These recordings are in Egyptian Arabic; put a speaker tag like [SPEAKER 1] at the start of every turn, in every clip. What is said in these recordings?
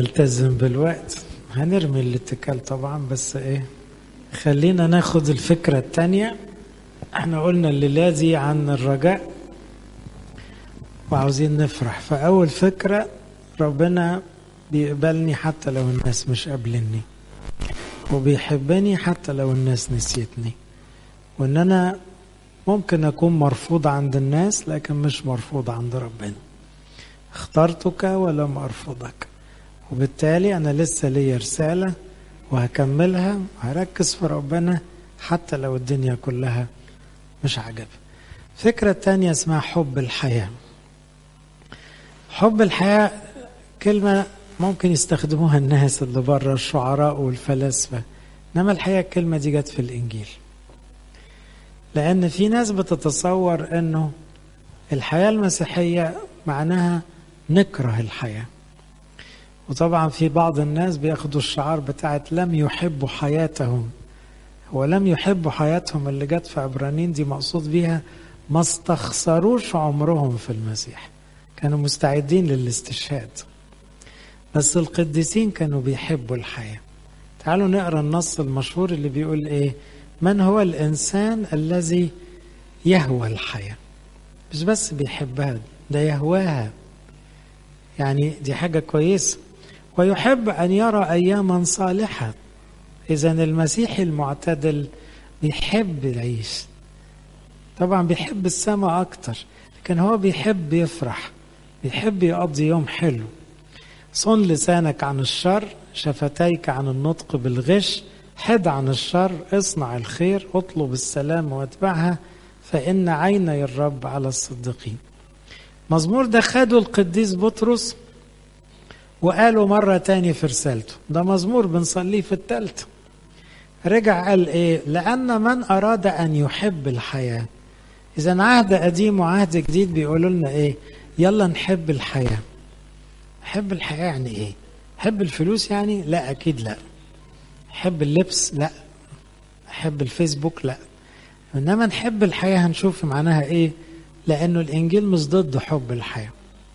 [SPEAKER 1] نلتزم بالوقت هنرمي الاتكال طبعا بس ايه خلينا ناخد الفكرة التانية احنا قلنا الليلة دي عن الرجاء وعاوزين نفرح فأول فكرة ربنا بيقبلني حتى لو الناس مش قابلني وبيحبني حتى لو الناس نسيتني وان انا ممكن اكون مرفوض عند الناس لكن مش مرفوض عند ربنا اخترتك ولم ارفضك وبالتالي انا لسه ليا رساله وهكملها وهركز في ربنا حتى لو الدنيا كلها مش عجب فكرة تانية اسمها حب الحياة حب الحياة كلمة ممكن يستخدموها الناس اللي بره الشعراء والفلاسفة انما الحقيقة الكلمة دي جت في الانجيل لان في ناس بتتصور انه الحياة المسيحية معناها نكره الحياة وطبعا في بعض الناس بياخدوا الشعار بتاعت لم يحبوا حياتهم هو لم يحبوا حياتهم اللي جت في عبرانيين دي مقصود بيها ما استخسروش عمرهم في المسيح كانوا مستعدين للاستشهاد بس القديسين كانوا بيحبوا الحياة تعالوا نقرا النص المشهور اللي بيقول ايه من هو الانسان الذي يهوى الحياة مش بس بيحبها ده يهواها يعني دي حاجة كويسة ويحب أن يرى أياما صالحة إذا المسيحي المعتدل بيحب العيش طبعا بيحب السماء أكتر لكن هو بيحب يفرح بيحب يقضي يوم حلو صن لسانك عن الشر شفتيك عن النطق بالغش حد عن الشر اصنع الخير اطلب السلام واتبعها فإن عيني الرب على الصديقين مزمور ده خده القديس بطرس وقاله مرة تاني في رسالته ده مزمور بنصليه في التالتة رجع قال ايه لأن من أراد أن يحب الحياة إذا عهد قديم وعهد جديد بيقولوا لنا ايه يلا نحب الحياة حب الحياة يعني ايه حب الفلوس يعني لا أكيد لا حب اللبس لا حب الفيسبوك لا إنما نحب الحياة هنشوف معناها ايه لأنه الإنجيل مش ضد حب الحياة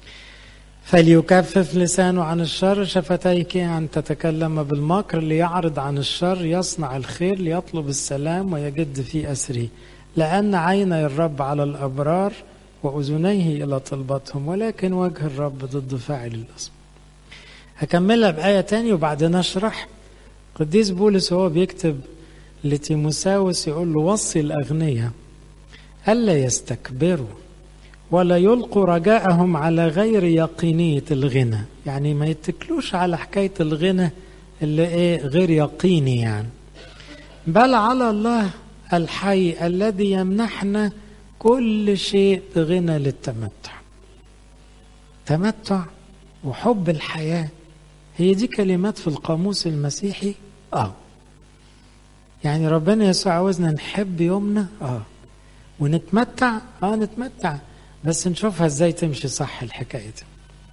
[SPEAKER 1] فليكفف لسانه عن الشر شفتيك أن تتكلم بالمكر ليعرض عن الشر يصنع الخير ليطلب السلام ويجد في أسره لأن عيني الرب على الأبرار وأذنيه إلى طلبتهم ولكن وجه الرب ضد فاعل الأسم هكملها بآية تاني وبعدين أشرح قديس بولس وهو بيكتب لتيموساوس يقول له وصي الأغنياء ألا يستكبروا ولا يلقوا رجاءهم على غير يقينية الغنى يعني ما يتكلوش على حكاية الغنى اللي ايه غير يقيني يعني بل على الله الحي الذي يمنحنا كل شيء بغنى للتمتع تمتع وحب الحياة هي دي كلمات في القاموس المسيحي اه يعني ربنا يسوع عاوزنا نحب يومنا اه ونتمتع اه نتمتع بس نشوفها ازاي تمشي صح الحكايه دي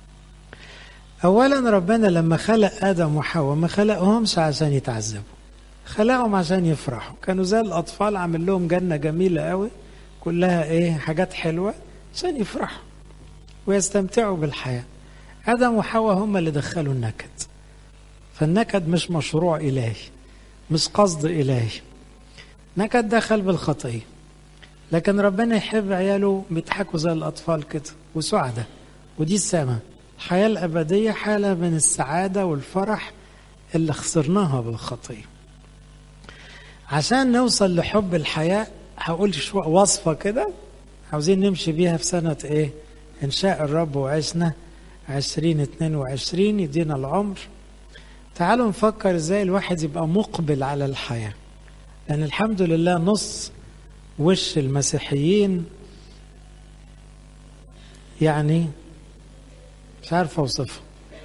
[SPEAKER 1] اولا ربنا لما خلق ادم وحواء ما خلقهمش عشان يتعذبوا خلقهم عشان يفرحوا كانوا زي الاطفال عامل لهم جنه جميله قوي كلها ايه حاجات حلوه عشان يفرحوا ويستمتعوا بالحياه ادم وحواء هم اللي دخلوا النكد فالنكد مش مشروع الهي مش قصد الهي نكد دخل بالخطيه لكن ربنا يحب عياله بيضحكوا زي الأطفال كده وسعدة ودي السماء الحياة الأبدية حالة من السعادة والفرح اللي خسرناها بالخطية عشان نوصل لحب الحياة هقول شو وصفة كده عاوزين نمشي بيها في سنة ايه إن شاء الرب وعشنا عشرين اتنين وعشرين يدينا العمر تعالوا نفكر ازاي الواحد يبقى مقبل على الحياة لأن الحمد لله نص وش المسيحيين يعني مش عارف اوصفها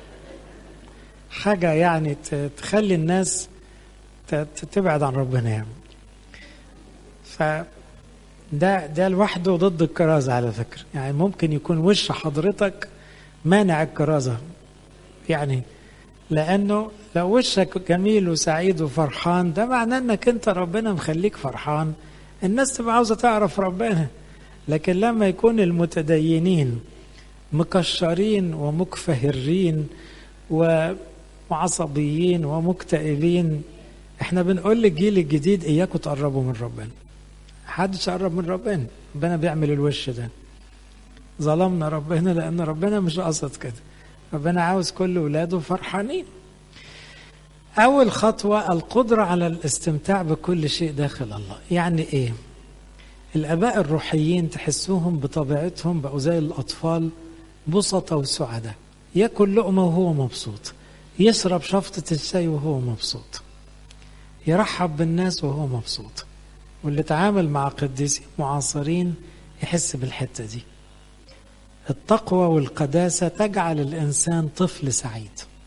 [SPEAKER 1] حاجه يعني تخلي الناس تبعد عن ربنا يعني ف ده ده لوحده ضد الكرازه على فكره يعني ممكن يكون وش حضرتك مانع الكرازه يعني لانه لو وشك جميل وسعيد وفرحان ده معناه انك انت ربنا مخليك فرحان الناس تبقى عاوزه تعرف ربنا لكن لما يكون المتدينين مكشرين ومكفهرين وعصبيين ومكتئبين احنا بنقول للجيل الجديد اياكم تقربوا من ربنا محدش يقرب من ربنا ربنا بيعمل الوش ده ظلمنا ربنا لان ربنا مش قصد كده ربنا عاوز كل ولاده فرحانين اول خطوه القدره على الاستمتاع بكل شيء داخل الله يعني ايه الاباء الروحيين تحسوهم بطبيعتهم بقوا زي الاطفال بسطة وسعداء ياكل لقمه وهو مبسوط يشرب شفطة الشاي وهو مبسوط يرحب بالناس وهو مبسوط واللي تعامل مع قديسين معاصرين يحس بالحتة دي التقوى والقداسة تجعل الإنسان طفل سعيد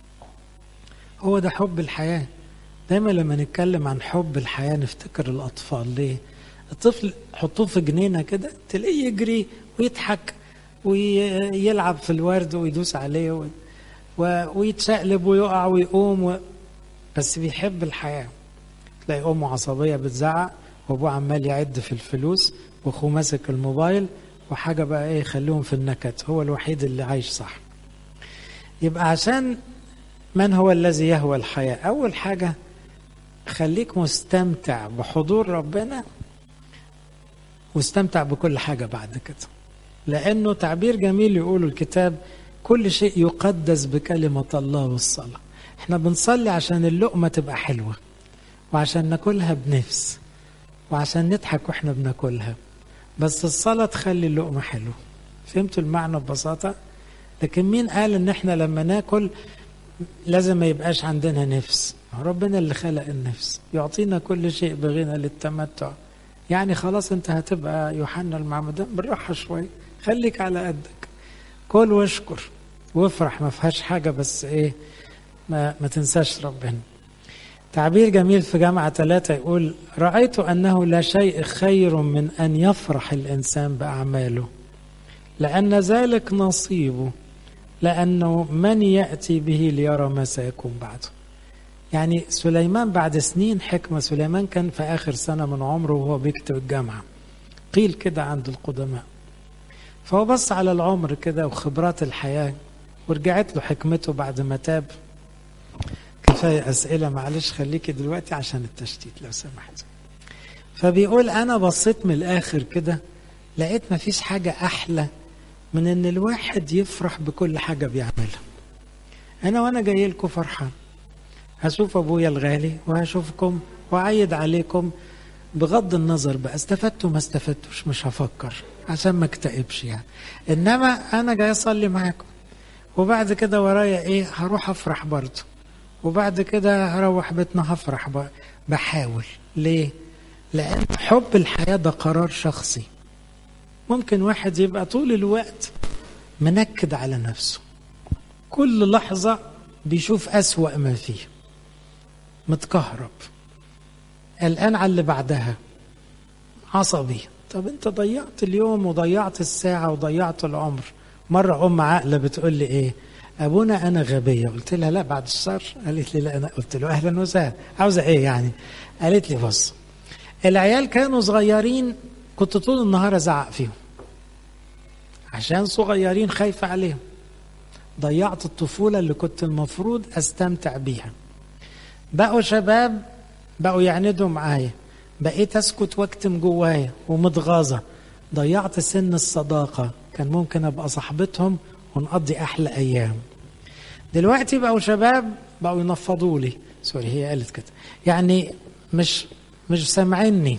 [SPEAKER 1] هو ده حب الحياة دايما لما نتكلم عن حب الحياة نفتكر الأطفال ليه الطفل حطوه في جنينة كده تلاقيه يجري ويضحك ويلعب في الورد ويدوس عليه و... و... ويتشقلب ويقع ويقوم و... بس بيحب الحياة تلاقي أمه عصبية بتزعق وأبوه عمال يعد في الفلوس وأخوه ماسك الموبايل وحاجة بقى إيه خليهم في النكد هو الوحيد اللي عايش صح يبقى عشان من هو الذي يهوى الحياة أول حاجة خليك مستمتع بحضور ربنا واستمتع بكل حاجة بعد كده لأنه تعبير جميل يقول الكتاب كل شيء يقدس بكلمة الله والصلاة احنا بنصلي عشان اللقمة تبقى حلوة وعشان ناكلها بنفس وعشان نضحك واحنا بناكلها بس الصلاة تخلي اللقمة حلوة فهمتوا المعنى ببساطة لكن مين قال ان احنا لما ناكل لازم ما يبقاش عندنا نفس ربنا اللي خلق النفس يعطينا كل شيء بغنى للتمتع يعني خلاص انت هتبقى يوحنا المعمدان بالراحة شوية خليك على قدك كل واشكر وافرح ما فيهاش حاجة بس ايه ما, ما تنساش ربنا تعبير جميل في جامعة ثلاثة يقول رأيت أنه لا شيء خير من أن يفرح الإنسان بأعماله لأن ذلك نصيبه لأنه من يأتي به ليرى ما سيكون بعده يعني سليمان بعد سنين حكمة سليمان كان في آخر سنة من عمره وهو بيكتب الجامعة قيل كده عند القدماء فهو بص على العمر كده وخبرات الحياة ورجعت له حكمته بعد ما تاب كفاية أسئلة معلش خليكي دلوقتي عشان التشتيت لو سمحت فبيقول أنا بصيت من الآخر كده لقيت مفيش حاجة أحلى من إن الواحد يفرح بكل حاجة بيعملها أنا وأنا جاي لكم فرحان هشوف أبويا الغالي وهشوفكم وأعيد عليكم بغض النظر بقى استفدتوا ما استفدتوش مش هفكر عشان ما اكتئبش يعني انما انا جاي اصلي معاكم وبعد كده ورايا ايه هروح افرح برضه وبعد كده هروح بيتنا هفرح بقى. بحاول ليه لان حب الحياه ده قرار شخصي ممكن واحد يبقى طول الوقت منكد على نفسه كل لحظه بيشوف اسوا ما فيه متكهرب قلقان على اللي بعدها عصبي طب انت ضيعت اليوم وضيعت الساعة وضيعت العمر مرة أم عاقلة بتقول لي إيه أبونا أنا غبية قلت لها لا بعد الشر قالت لي لا أنا قلت له أهلا وسهلا عاوزة إيه يعني قالت لي بص العيال كانوا صغيرين كنت طول النهار أزعق فيهم عشان صغيرين خايفة عليهم ضيعت الطفولة اللي كنت المفروض أستمتع بيها بقوا شباب بقوا يعندوا معايا بقيت اسكت واكتم جوايا ومتغاظه ضيعت سن الصداقه كان ممكن ابقى صاحبتهم ونقضي احلى ايام دلوقتي بقوا شباب بقوا ينفضوا لي سوري هي قالت كده يعني مش مش سامعيني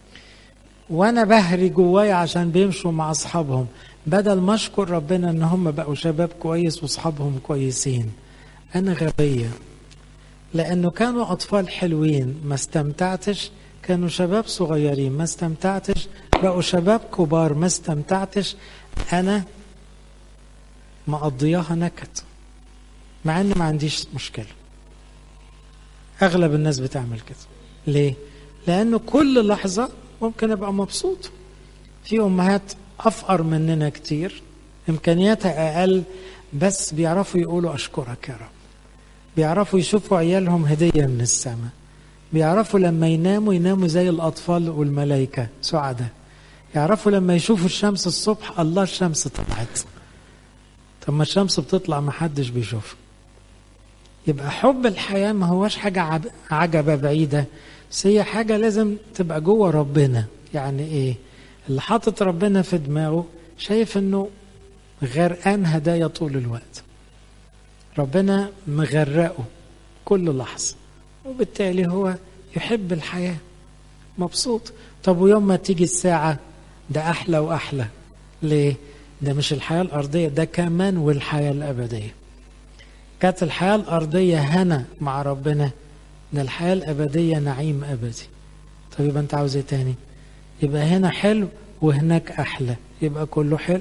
[SPEAKER 1] وانا بهري جوايا عشان بيمشوا مع اصحابهم بدل ما اشكر ربنا ان هم بقوا شباب كويس واصحابهم كويسين انا غبيه لانه كانوا اطفال حلوين ما استمتعتش كانوا شباب صغيرين ما استمتعتش بقوا شباب كبار ما استمتعتش انا مقضياها نكد مع ان ما عنديش مشكله اغلب الناس بتعمل كده ليه لانه كل لحظه ممكن ابقى مبسوط في امهات افقر مننا كتير امكانياتها اقل بس بيعرفوا يقولوا اشكرك يا رب بيعرفوا يشوفوا عيالهم هديه من السماء بيعرفوا لما يناموا يناموا زي الأطفال والملائكة سعداء يعرفوا لما يشوفوا الشمس الصبح الله الشمس طلعت طب ما الشمس بتطلع ما حدش بيشوفها يبقى حب الحياة ما هوش حاجة عجبة بعيدة بس هي حاجة لازم تبقى جوه ربنا يعني ايه اللي حاطط ربنا في دماغه شايف انه غرقان هدايا طول الوقت ربنا مغرقه كل لحظة وبالتالي هو يحب الحياة مبسوط طب ويوم ما تيجي الساعة ده أحلى وأحلى ليه؟ ده مش الحياة الأرضية ده كمان والحياة الأبدية كانت الحياة الأرضية هنا مع ربنا ده الحياة الأبدية نعيم أبدي طب يبقى أنت عاوز إيه تاني؟ يبقى هنا حلو وهناك أحلى يبقى كله حلو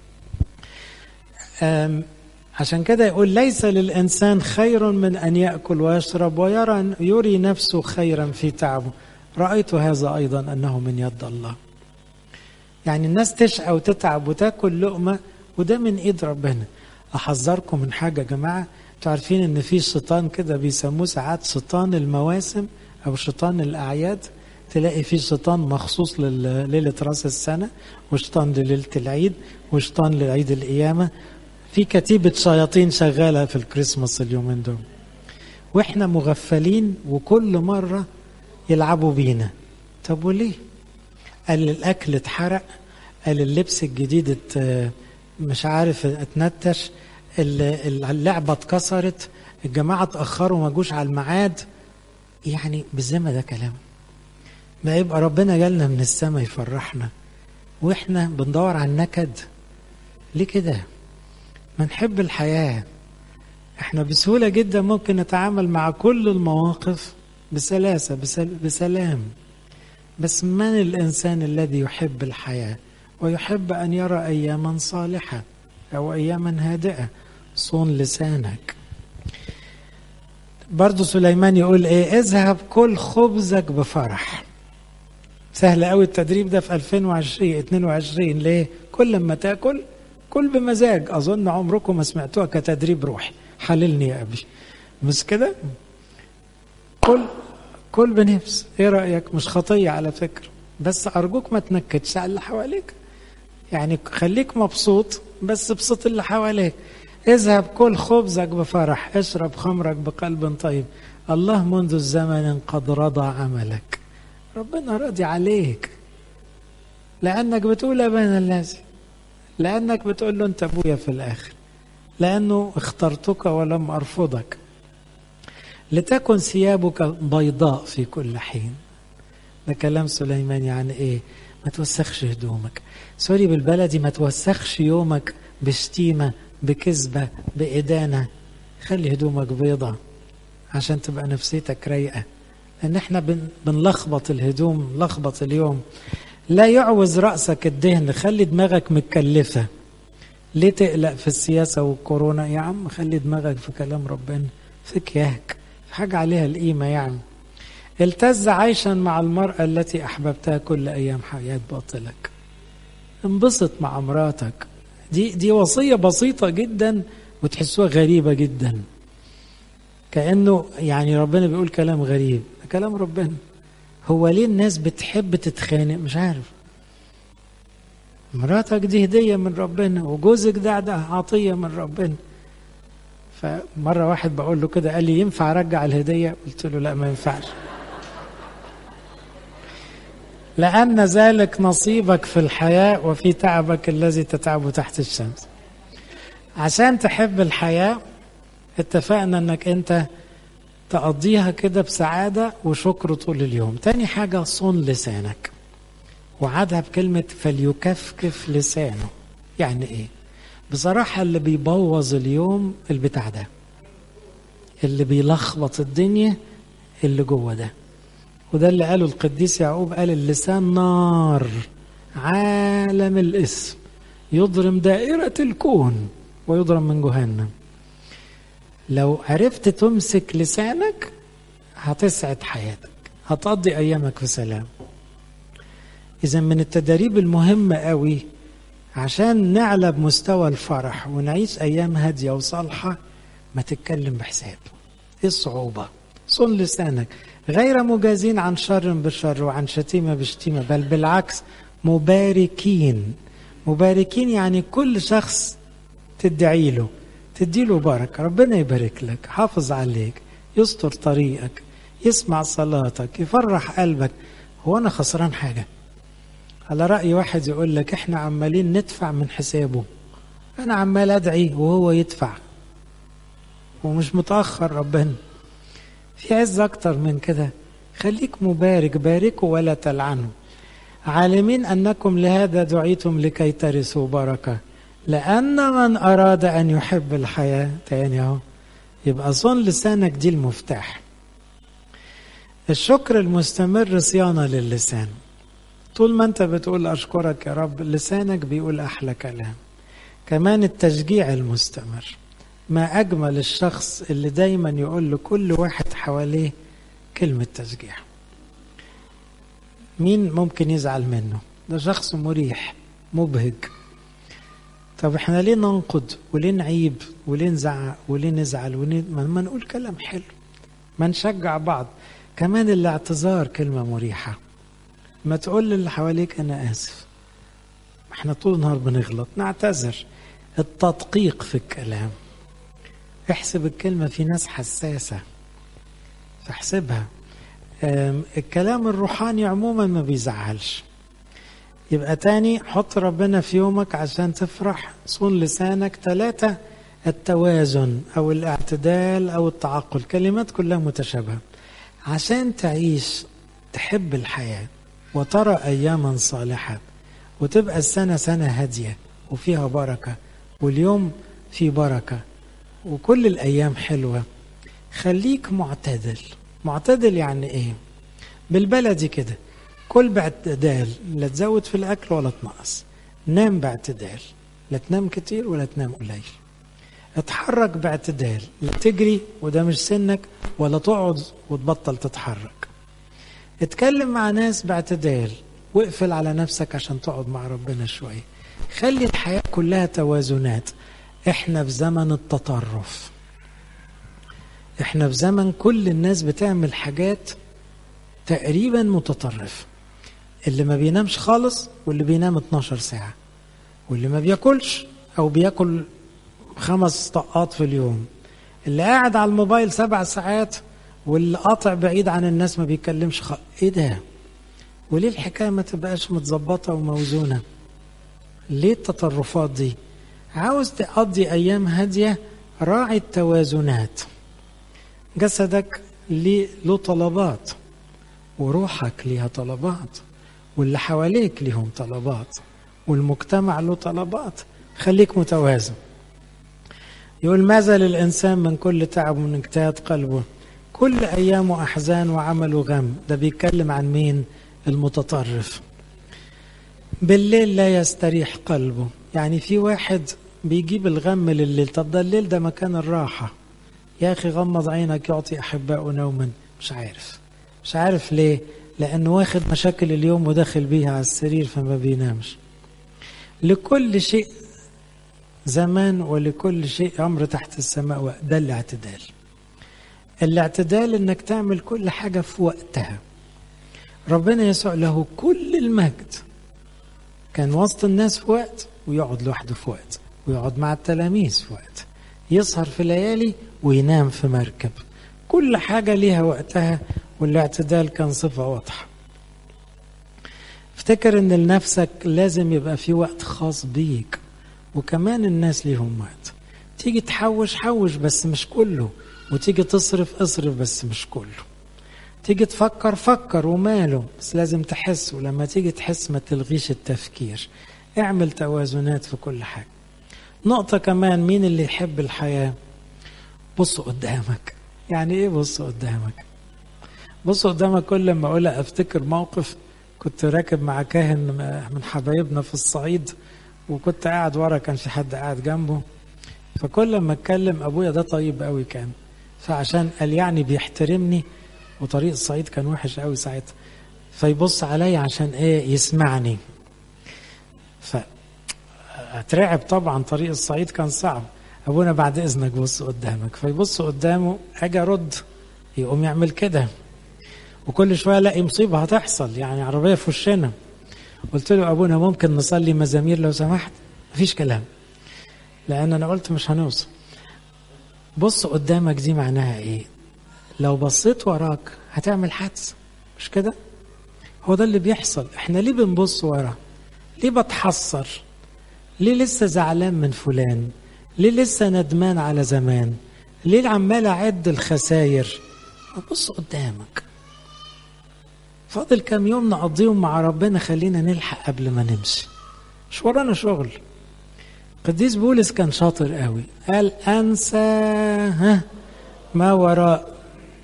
[SPEAKER 1] عشان كده يقول ليس للإنسان خير من أن يأكل ويشرب ويرى يري نفسه خيرا في تعبه رأيت هذا أيضا أنه من يد الله يعني الناس تشقى وتتعب وتاكل لقمة وده من إيد ربنا أحذركم من حاجة يا جماعة انتوا عارفين إن في شيطان كده بيسموه ساعات شيطان المواسم أو شيطان الأعياد تلاقي في شيطان مخصوص لليلة راس السنة وشيطان لليلة العيد وشيطان لعيد القيامة في كتيبة شياطين شغالة في الكريسماس اليومين دول واحنا مغفلين وكل مرة يلعبوا بينا طب وليه قال الأكل اتحرق قال اللبس الجديد مش عارف اتنتش اللعبة اتكسرت الجماعة اتأخروا ما جوش على الميعاد يعني بالذمة ده كلام ما يبقى ربنا جالنا من السماء يفرحنا واحنا بندور على النكد ليه كده ما نحب الحياة احنا بسهولة جدا ممكن نتعامل مع كل المواقف بسلاسة بسل... بسلام بس من الإنسان الذي يحب الحياة ويحب أن يرى أياما صالحة أو أياما هادئة صون لسانك برضو سليمان يقول ايه اذهب كل خبزك بفرح سهل قوي التدريب ده في 2020 22 ليه كل ما تاكل كل بمزاج اظن عمركم ما سمعتوها كتدريب روحي حللني يا ابي مش كده كل كل بنفس ايه رايك مش خطيه على فكره بس ارجوك ما تنكدش على اللي حواليك يعني خليك مبسوط بس ابسط اللي حواليك اذهب كل خبزك بفرح اشرب خمرك بقلب طيب الله منذ الزمن قد رضى عملك ربنا راضي عليك لانك بتقول ابانا الذي لانك بتقول له انت ابويا في الاخر لانه اخترتك ولم ارفضك لتكن ثيابك بيضاء في كل حين ده كلام سليمان يعني ايه ما توسخش هدومك سوري بالبلدي ما توسخش يومك بشتيمة بكذبة بإدانة خلي هدومك بيضة عشان تبقى نفسيتك رايقة لأن احنا بن بنلخبط الهدوم لخبط اليوم لا يعوز رأسك الدهن خلي دماغك متكلفة ليه تقلق في السياسة والكورونا يا عم خلي دماغك في كلام ربنا في كياك في حاجة عليها القيمة يعني التز عيشا مع المرأة التي أحببتها كل أيام حياة باطلك انبسط مع مراتك دي دي وصية بسيطة جدا وتحسوها غريبة جدا كأنه يعني ربنا بيقول كلام غريب كلام ربنا هو ليه الناس بتحب تتخانق مش عارف مراتك دي هدية من ربنا وجوزك ده ده عطية من ربنا فمرة واحد بقول له كده قال لي ينفع أرجع الهدية قلت له لا ما ينفعش لأن ذلك نصيبك في الحياة وفي تعبك الذي تتعبه تحت الشمس عشان تحب الحياة اتفقنا انك انت تقضيها كده بسعادة وشكر طول اليوم تاني حاجة صون لسانك وعدها بكلمة فليكفكف لسانه يعني ايه بصراحة اللي بيبوظ اليوم البتاع ده اللي بيلخبط الدنيا اللي جوه ده وده اللي قاله القديس يعقوب قال اللسان نار عالم الاسم يضرم دائرة الكون ويضرم من جهنم لو عرفت تمسك لسانك هتسعد حياتك هتقضي ايامك في سلام اذا من التدريب المهمة قوي عشان نعلى بمستوى الفرح ونعيش ايام هادية وصالحة ما تتكلم بحساب ايه الصعوبة صن لسانك غير مجازين عن شر بشر وعن شتيمة بشتيمة بل بالعكس مباركين مباركين يعني كل شخص تدعي له تديله بركة ربنا يبارك لك حافظ عليك يستر طريقك يسمع صلاتك يفرح قلبك هو أنا خسران حاجة على رأي واحد يقول لك احنا عمالين ندفع من حسابه أنا عمال أدعي وهو يدفع ومش متأخر ربنا في عز أكتر من كده خليك مبارك باركوا ولا تلعنوا عالمين أنكم لهذا دعيتم لكي ترثوا بركة لأن من أراد أن يحب الحياة تاني أهو يبقى صن لسانك دي المفتاح الشكر المستمر صيانة للسان طول ما انت بتقول أشكرك يا رب لسانك بيقول أحلى كلام كمان التشجيع المستمر ما أجمل الشخص اللي دايما يقول لكل واحد حواليه كلمة تشجيع مين ممكن يزعل منه ده شخص مريح مبهج طب احنا ليه ننقد وليه نعيب وليه نزعق وليه نزعل وليه ما نقول كلام حلو ما نشجع بعض كمان الاعتذار كلمة مريحة ما تقول للي حواليك أنا آسف احنا طول النهار بنغلط نعتذر التدقيق في الكلام احسب الكلمة في ناس حساسة فاحسبها الكلام الروحاني عموما ما بيزعلش يبقى تاني حط ربنا في يومك عشان تفرح صون لسانك ثلاثة التوازن أو الاعتدال أو التعقل كلمات كلها متشابهة عشان تعيش تحب الحياة وترى أياما صالحة وتبقى السنة سنة هادية وفيها بركة واليوم في بركة وكل الأيام حلوة خليك معتدل معتدل يعني إيه بالبلدي كده كل باعتدال لا تزود في الأكل ولا تنقص نام باعتدال لا تنام كتير ولا تنام قليل اتحرك باعتدال لا تجري وده مش سنك ولا تقعد وتبطل تتحرك اتكلم مع ناس باعتدال واقفل على نفسك عشان تقعد مع ربنا شوية خلي الحياة كلها توازنات احنا في زمن التطرف احنا في زمن كل الناس بتعمل حاجات تقريبا متطرف اللي ما بينامش خالص واللي بينام 12 ساعة واللي ما بياكلش او بياكل خمس طقات في اليوم اللي قاعد على الموبايل سبع ساعات واللي قاطع بعيد عن الناس ما بيتكلمش خ... ايه ده وليه الحكاية ما تبقاش متظبطة وموزونة ليه التطرفات دي عاوز تقضي أيام هادية راعي التوازنات جسدك ليه له طلبات وروحك ليها طلبات واللي حواليك ليهم طلبات والمجتمع له طلبات خليك متوازن يقول ماذا للإنسان من كل تعب ومن اجتهاد قلبه كل أيامه أحزان وعمل وغم ده بيتكلم عن مين المتطرف بالليل لا يستريح قلبه يعني في واحد بيجيب الغم لليل طب ده الليل ده مكان الراحة يا أخي غمض عينك يعطي أحباء نوما مش عارف مش عارف ليه لأنه واخد مشاكل اليوم وداخل بيها على السرير فما بينامش لكل شيء زمان ولكل شيء أمر تحت السماء ده الاعتدال الاعتدال انك تعمل كل حاجة في وقتها ربنا يسوع له كل المجد كان وسط الناس في وقت ويقعد لوحده في وقت ويقعد مع التلاميذ في وقت يسهر في ليالي وينام في مركب كل حاجة ليها وقتها والاعتدال كان صفة واضحة افتكر ان لنفسك لازم يبقى في وقت خاص بيك وكمان الناس ليهم وقت تيجي تحوش حوش بس مش كله وتيجي تصرف اصرف بس مش كله تيجي تفكر فكر وماله بس لازم تحس ولما تيجي تحس ما تلغيش التفكير اعمل توازنات في كل حاجة نقطة كمان مين اللي يحب الحياة بص قدامك يعني ايه بص قدامك بص قدامك كل ما اقولها افتكر موقف كنت راكب مع كاهن من حبايبنا في الصعيد وكنت قاعد ورا كان في حد قاعد جنبه فكل ما اتكلم ابويا ده طيب قوي كان فعشان قال يعني بيحترمني وطريق الصعيد كان وحش قوي ساعتها فيبص عليا عشان ايه يسمعني ف اترعب طبعا طريق الصعيد كان صعب ابونا بعد اذنك بص قدامك فيبص قدامه اجي ارد يقوم يعمل كده وكل شويه الاقي مصيبه هتحصل يعني عربيه في وشنا قلت له ابونا ممكن نصلي مزامير لو سمحت مفيش كلام لان انا قلت مش هنوصل بص قدامك دي معناها ايه لو بصيت وراك هتعمل حادثة مش كده هو ده اللي بيحصل احنا ليه بنبص ورا ليه بتحسر ليه لسه زعلان من فلان ليه لسه ندمان على زمان ليه عمال اعد الخساير بص قدامك فاضل كام يوم نقضيهم مع ربنا خلينا نلحق قبل ما نمشي مش ورانا شغل قديس بولس كان شاطر قوي قال انسى ها ما وراء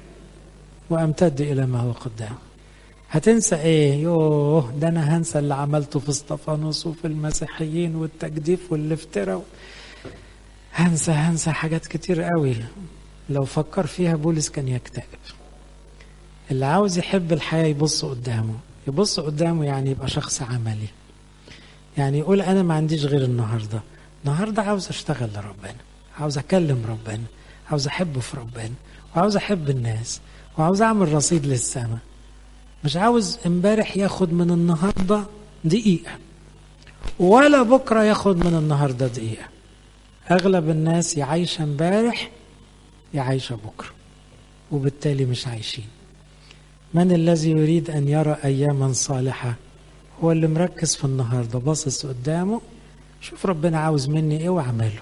[SPEAKER 1] وامتد الى ما هو قدام هتنسى ايه يوه ده انا هنسى اللي عملته في اسطفانوس وفي المسيحيين والتجديف والافتراء هنسى هنسى حاجات كتير قوي لو فكر فيها بولس كان يكتئب اللي عاوز يحب الحياة يبص قدامه يبص قدامه يعني يبقى شخص عملي يعني يقول أنا ما عنديش غير النهاردة النهاردة عاوز أشتغل لربنا عاوز أكلم ربنا عاوز أحبه في ربنا وعاوز أحب الناس وعاوز أعمل رصيد للسماء مش عاوز امبارح ياخد من النهاردة دقيقة ولا بكرة ياخد من النهاردة دقيقة أغلب الناس يعيش امبارح يعيش بكرة وبالتالي مش عايشين من الذي يريد أن يرى أياما صالحة هو اللي مركز في النهاردة باصص قدامه شوف ربنا عاوز مني ايه واعمله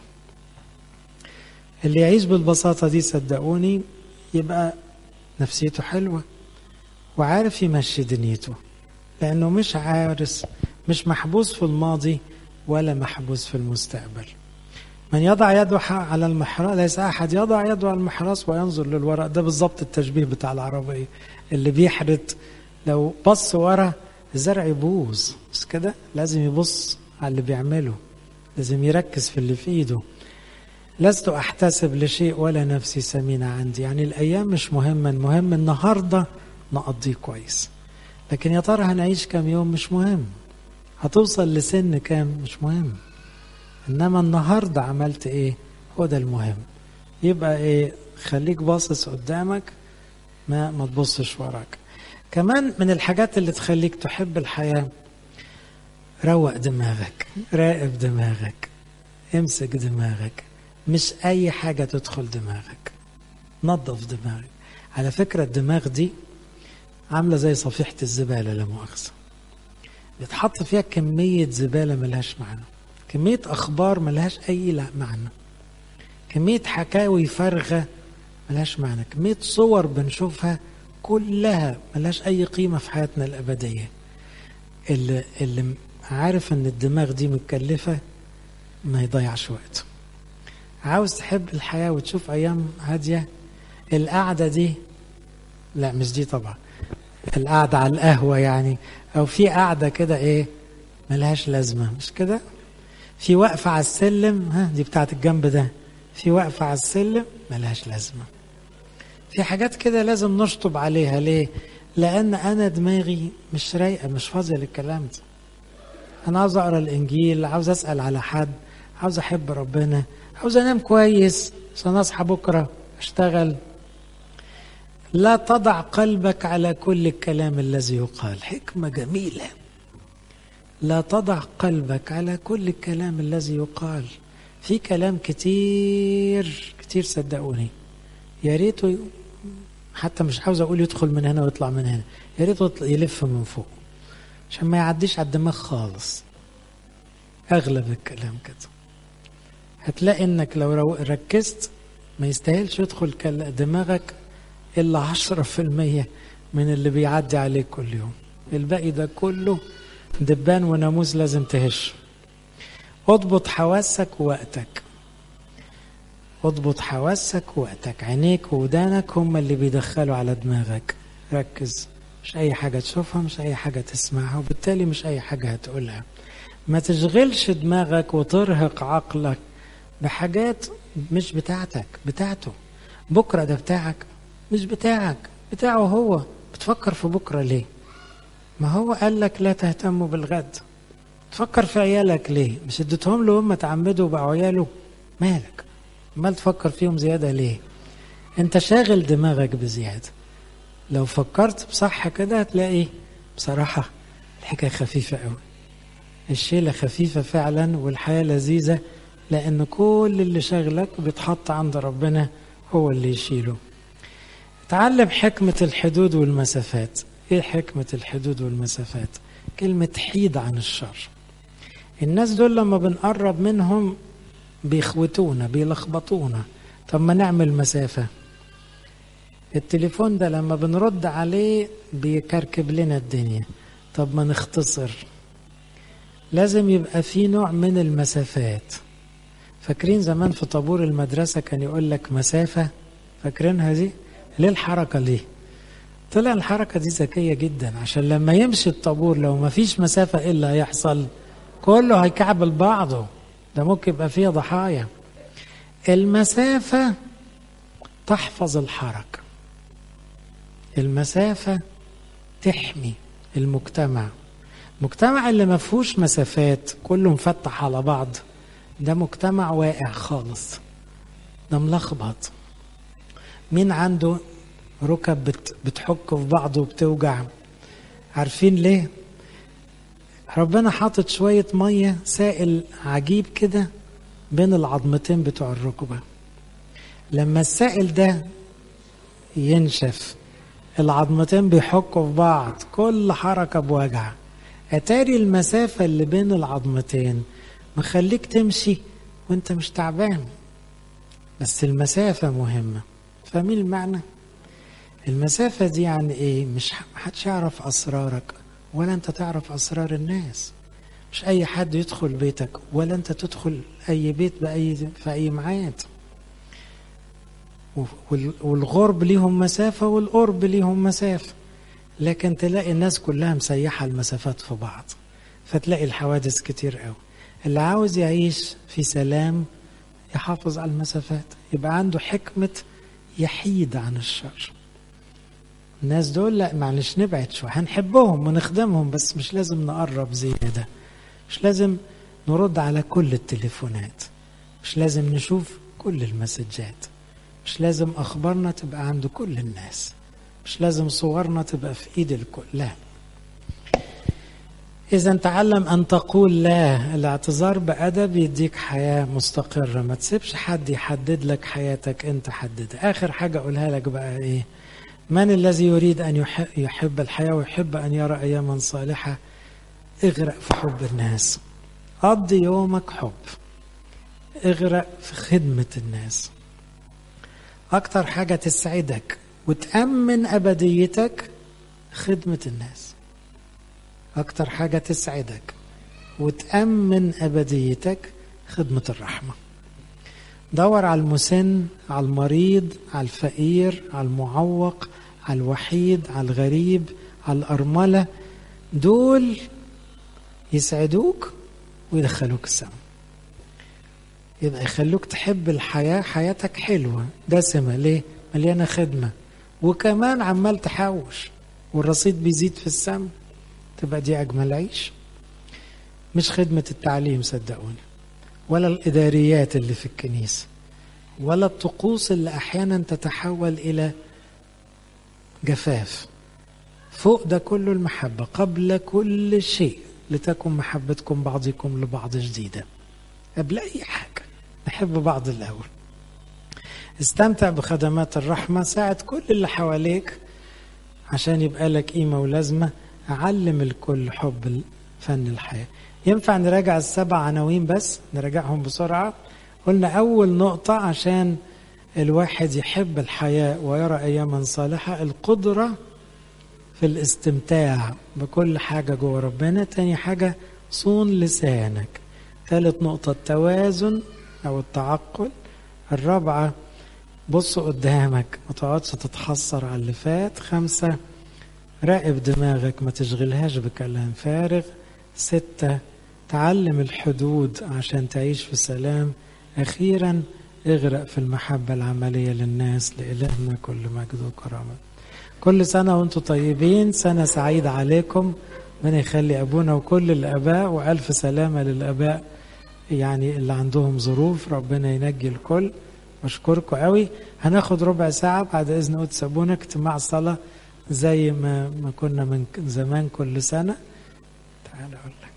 [SPEAKER 1] اللي يعيش بالبساطة دي صدقوني يبقى نفسيته حلوة وعارف يمشي دنيته لأنه مش عارس مش محبوس في الماضي ولا محبوس في المستقبل من يضع يده على المحراث ليس أحد يضع يده على المحراث وينظر للوراء ده بالظبط التشبيه بتاع العربية اللي بيحرت لو بص ورا الزرع يبوظ بس كده لازم يبص على اللي بيعمله لازم يركز في اللي في ايده لست احتسب لشيء ولا نفسي سمينة عندي يعني الايام مش مهمة المهم النهاردة نقضيه كويس لكن يا ترى هنعيش كام يوم مش مهم هتوصل لسن كام مش مهم انما النهاردة عملت ايه هو ده المهم يبقى ايه خليك باصص قدامك ما ما تبصش وراك كمان من الحاجات اللي تخليك تحب الحياة روق دماغك راقب دماغك امسك دماغك مش اي حاجة تدخل دماغك نظف دماغك على فكرة الدماغ دي عاملة زي صفيحة الزبالة لا مؤاخذة بيتحط فيها كمية زبالة ملهاش معنى كمية أخبار ملهاش أي لا معنى كمية حكاوي فارغة ملهاش معنى كمية صور بنشوفها كلها ملهاش أي قيمة في حياتنا الأبدية اللي, اللي عارف أن الدماغ دي متكلفة ما يضيعش وقته عاوز تحب الحياة وتشوف أيام هادية القعدة دي لا مش دي طبعا القعدة على القهوة يعني أو في قعدة كده إيه ملهاش لازمة مش كده في وقفة على السلم ها دي بتاعت الجنب ده في وقفة على السلم ملهاش لازمة في حاجات كده لازم نشطب عليها ليه لأن أنا دماغي مش رايقة مش فاضية للكلام ده أنا عاوز أقرأ الإنجيل عاوز أسأل على حد عاوز أحب ربنا عاوز أنام كويس عشان أصحى بكرة أشتغل لا تضع قلبك على كل الكلام الذي يقال حكمة جميلة لا تضع قلبك على كل الكلام الذي يقال في كلام كتير كتير صدقوني يا ريته حتى مش عاوز اقول يدخل من هنا ويطلع من هنا يا ريته يلف من فوق عشان ما يعديش على الدماغ خالص اغلب الكلام كده هتلاقي انك لو ركزت ما يستاهلش يدخل دماغك الا عشرة في المية من اللي بيعدي عليك كل يوم الباقي ده كله دبان وناموس لازم تهش اضبط حواسك ووقتك اضبط حواسك ووقتك عينيك وودانك هم اللي بيدخلوا على دماغك ركز مش اي حاجة تشوفها مش اي حاجة تسمعها وبالتالي مش اي حاجة هتقولها ما تشغلش دماغك وترهق عقلك بحاجات مش بتاعتك بتاعته بكرة ده بتاعك مش بتاعك بتاعه هو بتفكر في بكرة ليه ما هو قال لك لا تهتموا بالغد تفكر في عيالك ليه مش اديتهم له هم تعمدوا بقوا عياله مالك امال تفكر فيهم زيادة ليه انت شاغل دماغك بزيادة لو فكرت بصح كده هتلاقي بصراحة الحكاية خفيفة قوي الشيلة خفيفة فعلا والحياة لذيذة لأن كل اللي شغلك بيتحط عند ربنا هو اللي يشيله تعلم حكمة الحدود والمسافات ايه حكمة الحدود والمسافات كلمة حيد عن الشر الناس دول لما بنقرب منهم بيخوتونا بيلخبطونا طب ما نعمل مسافة التليفون ده لما بنرد عليه بيكركب لنا الدنيا طب ما نختصر لازم يبقى في نوع من المسافات فاكرين زمان في طابور المدرسة كان يقول لك مسافة فاكرينها دي ليه الحركة ليه طلع الحركة دي ذكية جدا عشان لما يمشي الطابور لو ما فيش مسافة ايه اللي هيحصل كله هيكعبل بعضه ده ممكن يبقى فيه ضحايا المسافة تحفظ الحركة المسافة تحمي المجتمع المجتمع اللي ما فيهوش مسافات كله مفتح على بعض ده مجتمع واقع خالص ده ملخبط مين عنده ركب بت بتحك في بعض وبتوجع عارفين ليه ربنا حاطط شوية مية سائل عجيب كده بين العظمتين بتوع الركبة لما السائل ده ينشف العظمتين بيحكوا في بعض كل حركة بوجع أتاري المسافة اللي بين العظمتين مخليك تمشي وانت مش تعبان بس المسافة مهمة فاهمين المعنى المسافة دي يعني ايه مش محدش يعرف أسرارك ولا انت تعرف أسرار الناس مش أي حد يدخل بيتك ولا انت تدخل أي بيت بأي في أي ميعاد والغرب ليهم مسافة والقرب ليهم مسافة لكن تلاقي الناس كلها مسيحة المسافات في بعض فتلاقي الحوادث كتير قوي اللي عاوز يعيش في سلام يحافظ على المسافات يبقى عنده حكمة يحيد عن الشر الناس دول لا معلش نبعد شوية هنحبهم ونخدمهم بس مش لازم نقرب زيادة مش لازم نرد على كل التليفونات مش لازم نشوف كل المسجات مش لازم أخبارنا تبقى عند كل الناس مش لازم صورنا تبقى في إيد الكل لا إذا تعلم أن تقول لا الاعتذار بأدب يديك حياة مستقرة ما تسيبش حد يحدد لك حياتك أنت حددها آخر حاجة أقولها لك بقى إيه من الذي يريد أن يحب الحياة ويحب أن يرى أياما صالحة اغرق في حب الناس قضي يومك حب اغرق في خدمة الناس أكتر حاجة تسعدك وتأمن أبديتك خدمة الناس أكتر حاجة تسعدك وتأمن أبديتك خدمة الرحمة دور على المسن على المريض على الفقير على المعوق على الوحيد على الغريب على الأرملة دول يسعدوك ويدخلوك السماء يبقى يخلوك تحب الحياة حياتك حلوة دسمة ليه؟ مليانة خدمة وكمان عمال تحوش والرصيد بيزيد في السماء تبقى دي أجمل عيش مش خدمة التعليم صدقوني ولا الإداريات اللي في الكنيسة ولا الطقوس اللي أحيانا تتحول إلى جفاف فوق ده كله المحبة قبل كل شيء لتكن محبتكم بعضكم لبعض جديدة قبل أي حاجة نحب بعض الأول استمتع بخدمات الرحمة ساعد كل اللي حواليك عشان يبقى لك قيمة ولازمة علم الكل حب فن الحياة ينفع نراجع السبع عناوين بس نراجعهم بسرعة قلنا أول نقطة عشان الواحد يحب الحياة ويرى أياما صالحة القدرة في الاستمتاع بكل حاجة جوه ربنا تاني حاجة صون لسانك ثالث نقطة التوازن أو التعقل الرابعة بص قدامك ما تقعدش تتحسر على اللي فات خمسة راقب دماغك ما تشغلهاش بكلام فارغ ستة تعلم الحدود عشان تعيش في سلام أخيرا اغرق في المحبة العملية للناس لإلهنا كل مجد وكرامة كل سنة وانتم طيبين سنة سعيدة عليكم من يخلي أبونا وكل الآباء وألف سلامة للآباء يعني اللي عندهم ظروف ربنا ينجي الكل بشكركم قوي هناخد ربع ساعة بعد إذن قدس أبونا اجتماع صلاة زي ما ما كنا من زمان كل سنة تعال أقول لك